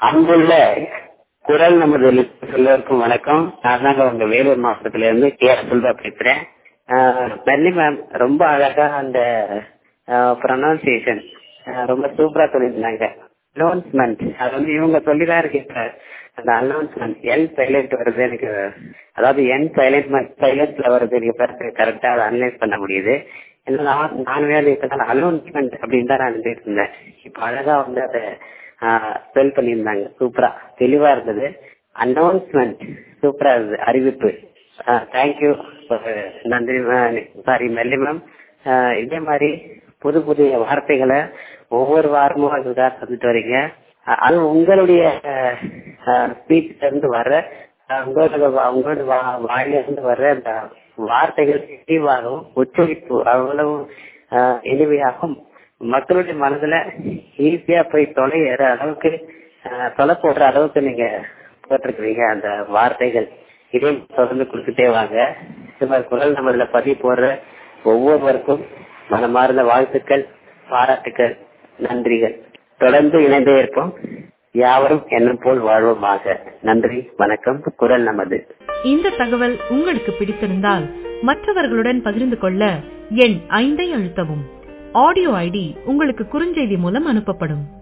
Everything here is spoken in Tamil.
அன்புள்ள குரல் நமது எல்லோருக்கும் வணக்கம் நான் தாங்க உங்க வேலூர் மாவட்டத்துல இருந்து கே செல்வா பேசுறேன் பெர்லி மேம் ரொம்ப அழகா அந்த ப்ரொனவுன்சியேஷன் ரொம்ப சூப்பரா சொல்லியிருந்தாங்க அனௌன்ஸ்மெண்ட் அது வந்து இவங்க சொல்லிதான் இருக்கு இப்ப அந்த அனௌன்ஸ்மெண்ட் எல் சைலண்ட் வருது எனக்கு அதாவது என் சைலண்ட் சைலண்ட்ல வருது எனக்கு கரெக்டா அதை அனலைஸ் பண்ண முடியுது என்ன நான் வேலை இப்பதான் அனௌன்ஸ்மெண்ட் அப்படின்னு தான் நான் நினைச்சிட்டு இருந்தேன் இப்ப அழகா வந்து அதை ஸ்பெல் பண்ணியிருந்தாங்க சூப்பரா தெளிவா இருந்தது அனௌன்ஸ்மெண்ட் சூப்பரா இருந்தது அறிவிப்பு தேங்க்யூ நன்றி சாரி மெல்லி மேம் இதே மாதிரி புது புதிய வார்த்தைகளை ஒவ்வொரு வாரமும் அதுதான் சொல்லிட்டு வரீங்க அது உங்களுடைய ஸ்பீச்ல இருந்து வர்ற உங்களோட உங்களோட வாயில இருந்து வர்ற அந்த வார்த்தைகள் தெளிவாகவும் உச்சரிப்பு அவ்வளவு இனிமையாகவும் மக்களுடைய மனதுல ஈஸியா போய் தொலைற அளவுக்கு தொலை போடுற அளவுக்கு நீங்க போட்டிருக்கிறீங்க அந்த வார்த்தைகள் இதே தொடர்ந்து கொடுத்துட்டே வாங்க இந்த மாதிரி குரல் நம்மள பதிவு போடுற ஒவ்வொருவருக்கும் மனமார்ந்த வாழ்த்துக்கள் பாராட்டுக்கள் நன்றிகள் தொடர்ந்து இணைந்தே இருப்போம் யாவரும் என்ன போல் வாழ்வோமாக நன்றி வணக்கம் குரல் நமது இந்த தகவல் உங்களுக்கு பிடித்திருந்தால் மற்றவர்களுடன் பகிர்ந்து கொள்ள எண் ஐந்தை அழுத்தவும் ஆடியோ ஐடி உங்களுக்கு குறுஞ்செய்தி மூலம் அனுப்பப்படும்